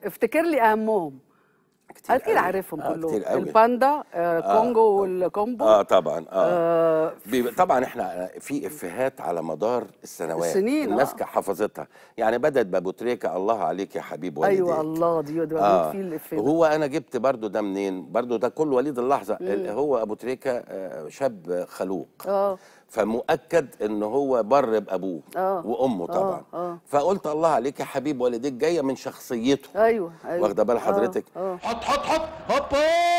افتكر لي اهمهم كتير اكيد قوي. عارفهم آه كلهم كتير قوي الباندا آه كونجو والكومبو اه طبعا اه, آه بيبقى طبعا احنا في افيهات على مدار السنوات السنين، آه. الناس كانت حافظتها يعني بدات بابو تريكه الله عليك يا حبيب والديك ايوه الله دي ده اه في الإفيه ده. هو انا جبت برضو ده منين برضو ده كل وليد اللحظه ال- هو ابو تريكه آه، شاب خلوق اه فمؤكد ان هو بر بابوه آه. وامه طبعا آه. فقلت الله عليك يا حبيب والديك جايه من شخصيته ايوه ايوه واخده بال حضرتك اه, آه. حط حط حط هوبا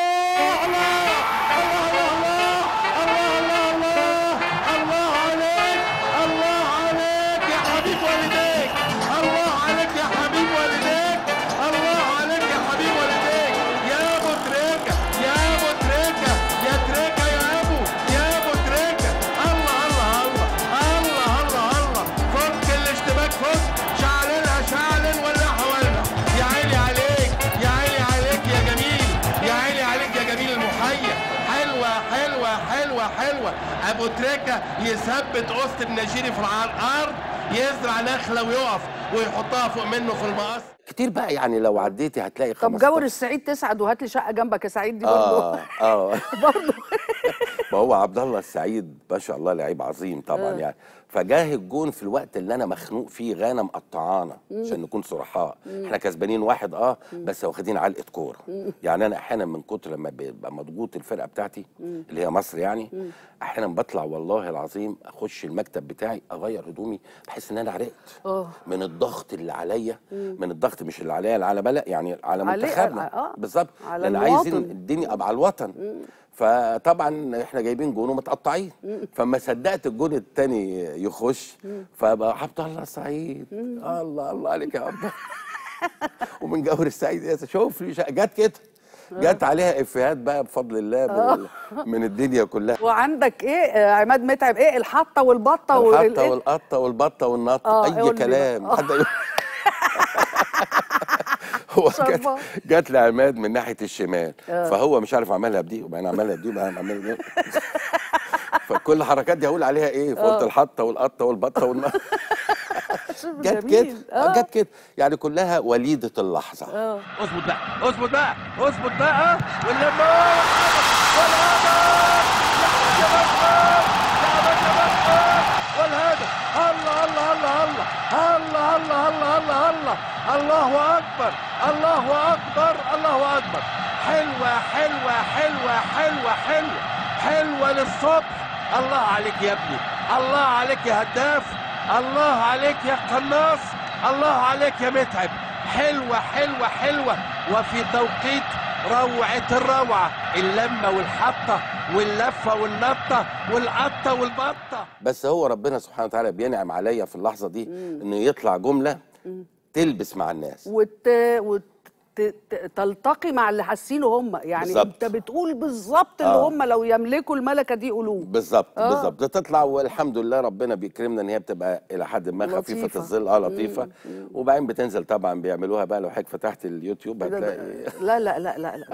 الله الله الله الله الله الله عليك الله عليك يا حبيب والديك الله عليك يا حبيب والديك الله عليك يا حبيب والديك يا ابو تريكه يا ابو تريكه يا تريكه يا ابو يا ابو تريكه الله الله الله الله الله الله فك الاشتباك فك شعللها شعلل ولعها ولع يا عيني عليك يا عيني عليك يا جميل يا عيني عليك يا جميل المحيا حلوة حلوة حلوة حلوة أبو تريكة يثبت قسط النجيري في الأرض يزرع نخلة ويقف ويحطها فوق منه في المقص كتير بقى يعني لو عديتي هتلاقي طب 15 جور السعيد تسعد وهات لي شقه جنبك يا سعيد دي برضه اه اه برضه ما هو عبد الله السعيد ما شاء الله لعيب عظيم طبعا آه. يعني فجاه الجون في الوقت اللي انا مخنوق فيه غانا مقطعانا عشان نكون صرحاء احنا كسبانين واحد اه بس واخدين علقه كوره يعني انا احيانا من كتر لما بيبقى مضغوط الفرقه بتاعتي اللي هي مصر يعني احيانا بطلع والله العظيم اخش المكتب بتاعي اغير هدومي بحس ان انا عرقت اه من الضغط اللي عليا من الضغط مش اللي عليا اللي على بلد يعني على عليه- منتخبنا آه. بالظبط على لان عايزين الوطن. الدنيا ابقى على الوطن فطبعا احنا جايبين جون ومتقطعين فما صدقت الجون التاني يخش فبقى عبد الله السعيد الله الله عليك يا عبد الله ومن جور السعيد يا شوف جت كده جت عليها افيهات بقى بفضل الله من, ال- من الدنيا كلها وعندك ايه آه، عماد متعب ايه الحطه والبطه وال- الحطه إيه؟ والقطه والبطه والنطه آه، اي قول لي كلام بقى. حد يقول هو جت شربان. جت لعماد من ناحيه الشمال فهو مش عارف عملها بدي وبعدين عملها بدي وبعدين عملها بدي فكل الحركات دي هقول عليها ايه فقلت الحطه والقطه والبطه والنطه شوف جت جميل. كده اه جت كده يعني كلها وليده اللحظه اه اظبط بقى اظبط بقى اظبط بقى واللما والهدف الله الله الله الله الله الله الله الله الله اكبر الله اكبر الله اكبر حلوه حلوه حلوه حلوه حلوه حلوه للصبح الله عليك يا ابني الله عليك يا هداف الله عليك يا قناص الله عليك يا متعب حلوة حلوة حلوة وفي توقيت روعة الروعة اللمة والحطة واللفة والنطة والقطة والبطة بس هو ربنا سبحانه وتعالى بينعم عليا في اللحظه دي انه يطلع جمله تلبس مع الناس وت... وت... ت- تلتقي مع اللي حاسينه هم يعني بالظبط. انت بتقول بالظبط اللي آه. هم لو يملكوا الملكه دي يقولوه بالظبط آه. بالظبط بتطلع والحمد لله ربنا بيكرمنا ان هي بتبقى الى حد ما لطيفة. خفيفه الظل اه لطيفه وبعدين بتنزل طبعا بيعملوها بقى لو حضرتك فتحت اليوتيوب ده- ده- هتلاقي لا لا لا لا لا